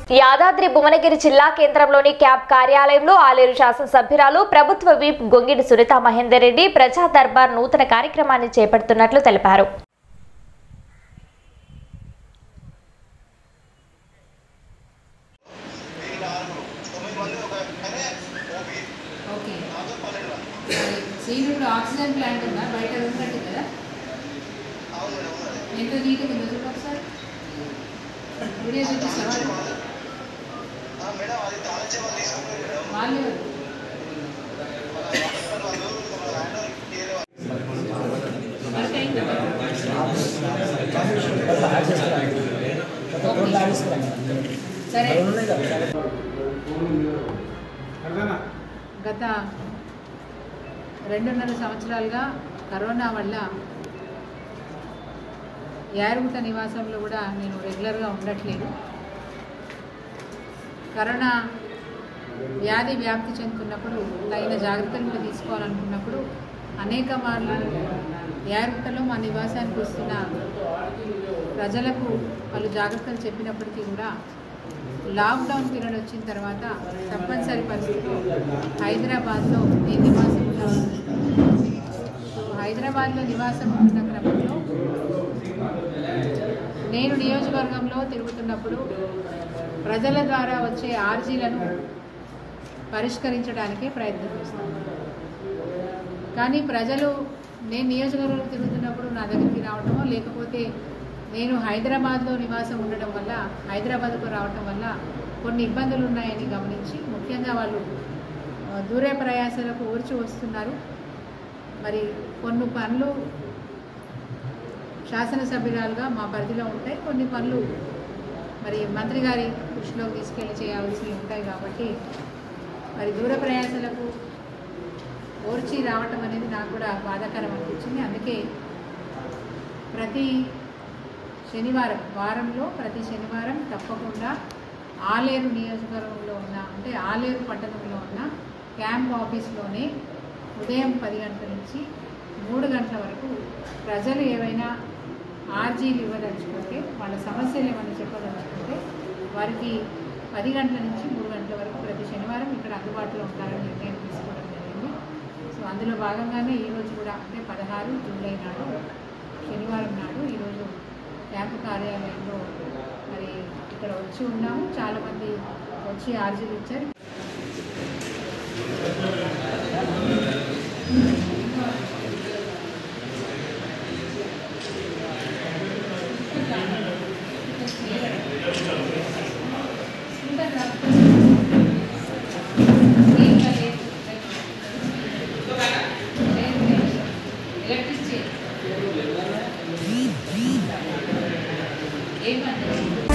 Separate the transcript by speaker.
Speaker 1: యాదాద్రి భువనగిరి జిల్లా కేంద్రంలోని క్యాబ్ కార్యాలయంలో ఆలేరు శాసనసభ్యురాలు ప్రభుత్వ విప్ గొంగిడి సునీత మహేందర్ రెడ్డి ప్రజా దర్బార్ నూతన కార్యక్రమాన్ని చేపడుతున్నట్లు తెలిపారు
Speaker 2: ఓకే శ్రీనుడు ఆక్సిజన్ ప్లాంట్ ఉందా బయట ఉన్నట్టు కదా ఎంత నీట్గా ఉందో చూడు ఒకసారి వీడియో చూపిస్తావా వాళ్ళు ఎవరు? వర్క్ అయిందా? ఓకే. సరే గత రెండున్నర సంవత్సరాలుగా కరోనా వల్ల యారుగుట్ట నివాసంలో కూడా నేను రెగ్యులర్గా ఉండట్లేదు కరోనా వ్యాధి వ్యాప్తి చెందుతున్నప్పుడు తగిన జాగ్రత్తలు కూడా తీసుకోవాలనుకున్నప్పుడు అనేక మార్లు యారుగుట్టలో మా నివాసానికి వస్తున్న ప్రజలకు వాళ్ళు జాగ్రత్తలు చెప్పినప్పటికీ కూడా లాక్డౌన్ పీరియడ్ వచ్చిన తర్వాత తప్పనిసరి పరిస్థితిలో హైదరాబాద్లో నేను నివాసం ఉన్నాను సో హైదరాబాద్లో నివాసం ఉంటున్న క్రమంలో నేను నియోజకవర్గంలో తిరుగుతున్నప్పుడు ప్రజల ద్వారా వచ్చే ఆర్జీలను పరిష్కరించడానికే ప్రయత్నం చేస్తాను కానీ ప్రజలు నేను నియోజకవర్గంలో తిరుగుతున్నప్పుడు నా దగ్గరికి రావటమో లేకపోతే నేను హైదరాబాద్లో నివాసం ఉండడం వల్ల హైదరాబాద్కు రావటం వల్ల కొన్ని ఇబ్బందులు ఉన్నాయని గమనించి ముఖ్యంగా వాళ్ళు ఆ, దూర ప్రయాసాలకు ఓర్చి వస్తున్నారు మరి కొన్ని పనులు శాసనసభ్యురాలుగా మా పరిధిలో ఉంటాయి కొన్ని పనులు మరి మంత్రి గారి దృష్టిలోకి తీసుకెళ్ళి చేయాల్సినవి ఉంటాయి కాబట్టి మరి దూర ప్రయాసాలకు ఓర్చి రావటం అనేది నాకు కూడా బాధాకరం అనిపించింది అందుకే ప్రతి శనివారం వారంలో ప్రతి శనివారం తప్పకుండా ఆలేరు నియోజకవర్గంలో ఉన్న అంటే ఆలేరు పట్టణంలో ఉన్న క్యాంప్ ఆఫీస్లోనే ఉదయం పది గంటల నుంచి మూడు గంటల వరకు ప్రజలు ఏవైనా ఆర్జీలు ఇవ్వదలుచుకుంటే వాళ్ళ సమస్యలు ఏమైనా చెప్పదలుచుకుంటే వారికి పది గంటల నుంచి మూడు గంటల వరకు ప్రతి శనివారం ఇక్కడ అందుబాటులో ఉండాలని నిర్ణయం తీసుకోవడం జరిగింది సో అందులో భాగంగానే ఈరోజు కూడా అంటే పదహారు జూలై నాడు శనివారం నాడు ఈరోజు క్యాంపు కార్యాలయంలో మరి ఇక్కడ వచ్చి ఉన్నాము చాలామంది వచ్చి ఆర్జీలు ఇచ్చారు ఎలక్ట్రిసిటీ ఏమంటే